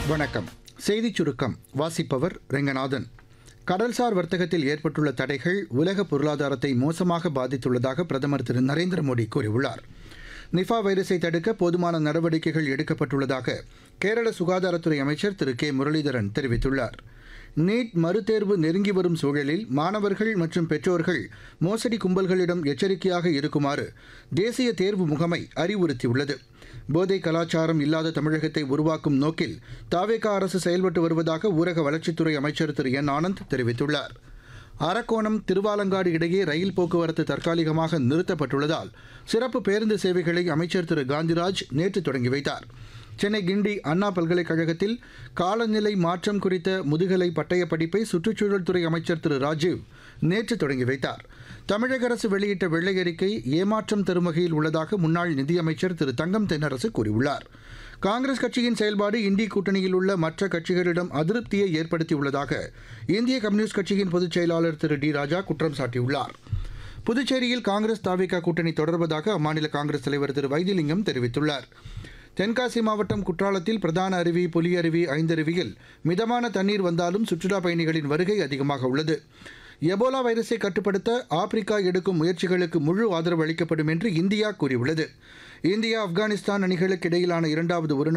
வணக்கம் செய்திச் சுருக்கம் வாசிப்பவர் ரெங்கநாதன் கடல்சார் வர்த்தகத்தில் ஏற்பட்டுள்ள தடைகள் உலக பொருளாதாரத்தை மோசமாக பாதித்துள்ளதாக பிரதமர் திரு நரேந்திர மோடி கூறியுள்ளார் நிஃபா வைரஸை தடுக்க போதுமான நடவடிக்கைகள் எடுக்கப்பட்டுள்ளதாக கேரள சுகாதாரத்துறை அமைச்சர் திரு கே முரளிதரன் தெரிவித்துள்ளார் நீட் மறுதேர்வு நெருங்கி வரும் சூழலில் மாணவர்கள் மற்றும் பெற்றோர்கள் மோசடி கும்பல்களிடம் எச்சரிக்கையாக இருக்குமாறு தேசிய தேர்வு முகமை அறிவுறுத்தியுள்ளது போதை கலாச்சாரம் இல்லாத தமிழகத்தை உருவாக்கும் நோக்கில் தாவேகா அரசு செயல்பட்டு வருவதாக ஊரக வளர்ச்சித்துறை அமைச்சர் திரு என் ஆனந்த் தெரிவித்துள்ளார் அரக்கோணம் திருவாலங்காடு இடையே ரயில் போக்குவரத்து தற்காலிகமாக நிறுத்தப்பட்டுள்ளதால் சிறப்பு பேருந்து சேவைகளை அமைச்சர் திரு காந்திராஜ் நேற்று தொடங்கி வைத்தார் சென்னை கிண்டி அண்ணா பல்கலைக்கழகத்தில் காலநிலை மாற்றம் குறித்த முதுகலை பட்டய படிப்பை சுற்றுச்சூழல் துறை அமைச்சர் திரு ராஜீவ் நேற்று தொடங்கி வைத்தார் தமிழக அரசு வெளியிட்ட வெள்ளை அறிக்கை ஏமாற்றம் தரும் வகையில் உள்ளதாக முன்னாள் நிதியமைச்சர் திரு தங்கம் தென்னரசு கூறியுள்ளார் காங்கிரஸ் கட்சியின் செயல்பாடு இந்திய கூட்டணியில் உள்ள மற்ற கட்சிகளிடம் அதிருப்தியை ஏற்படுத்தியுள்ளதாக இந்திய கம்யூனிஸ்ட் கட்சியின் பொதுச் செயலாளர் திரு டி ராஜா குற்றம் சாட்டியுள்ளார் புதுச்சேரியில் காங்கிரஸ் தாவிகா கூட்டணி தொடர்வதாக அம்மாநில காங்கிரஸ் தலைவர் திரு வைத்திலிங்கம் தெரிவித்துள்ளார் தென்காசி மாவட்டம் குற்றாலத்தில் பிரதான அருவி புலி அருவி ஐந்தருவியில் மிதமான தண்ணீர் வந்தாலும் சுற்றுலாப் பயணிகளின் வருகை அதிகமாக உள்ளது எபோலா வைரஸை கட்டுப்படுத்த ஆப்பிரிக்கா எடுக்கும் முயற்சிகளுக்கு முழு ஆதரவு அளிக்கப்படும் என்று இந்தியா கூறியுள்ளது இந்தியா ஆப்கானிஸ்தான் அணிகளுக்கு இடையிலான இரண்டாவது ஒருநாள்